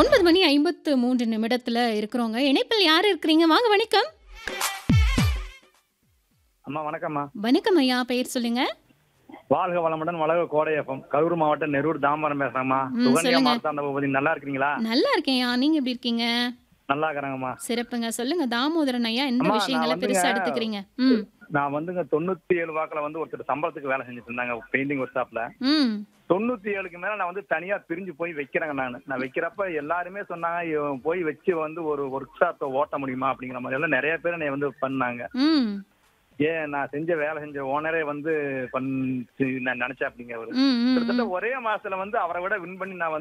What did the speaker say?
ஒன்பது மணி ஐம்பத்து மூன்று நிமிடத்துல இருக்கிறோங்க இணைப்பில் யார் இருக்கிறீங்க வாங்க வணக்கம் அம்மா வணக்கம்மா வணக்கம் ஐயா பெயர் சொல்லுங்க வாழ்க வளமுடன் வளக கோடையப்பம் கரூர் மாவட்டம் நெரூர் தாம்பரம் பேசுறேம்மா ம், சுகன்யா சொல்லுங்க. மார்த்தாண்ட பூபதி நல்லா இருக்கிறீங்களா நல்லா இருக்கேன்யா நீங்க எப்படி இருக்கீங்க நல்லா இருக்கிறாங்கம்மா சிறப்புங்க சொல்லுங்க தாமோதரன் ஐயா எந்த அம்மா, நான் விஷயங்களை வந்துங்க- பெருசா எடுத்துக்கிறீங்க ம் நான் வந்துங்க தொண்ணூத்தி ஏழு வாக்குல வந்து ஒருத்தர் சம்பளத்துக்கு வேலை செஞ்சுட்டு இருந்தாங்க பெயிண்டிங் ஒர்க் ஷாப்ல ம் தொண்ணூத்தி ஏழுக்கு மேல நான் வந்து தனியா பிரிஞ்சு போய் வைக்கிறேங்க நான் நான் வைக்கிறப்ப எல்லாருமே சொன்னாங்க இவன் போய் வச்சு வந்து ஒரு ஒர்க் ஷாப்பை ஓட்ட முடியுமா அப்படிங்கிற மாதிரி எல்லாம் நிறைய பேர் என்னை வந்து பண்ணாங்க ம் ஏன் நான் செஞ்ச வேலை செஞ்ச ஓனரே வந்து பண்ணி நான் நினைச்சேன் அப்படிங்க அவரு ம் ம், கிட்டத்தட்ட ம் ஒரே மாசத்துல வந்து அவரை விட வின் பண்ணி நான் வந்து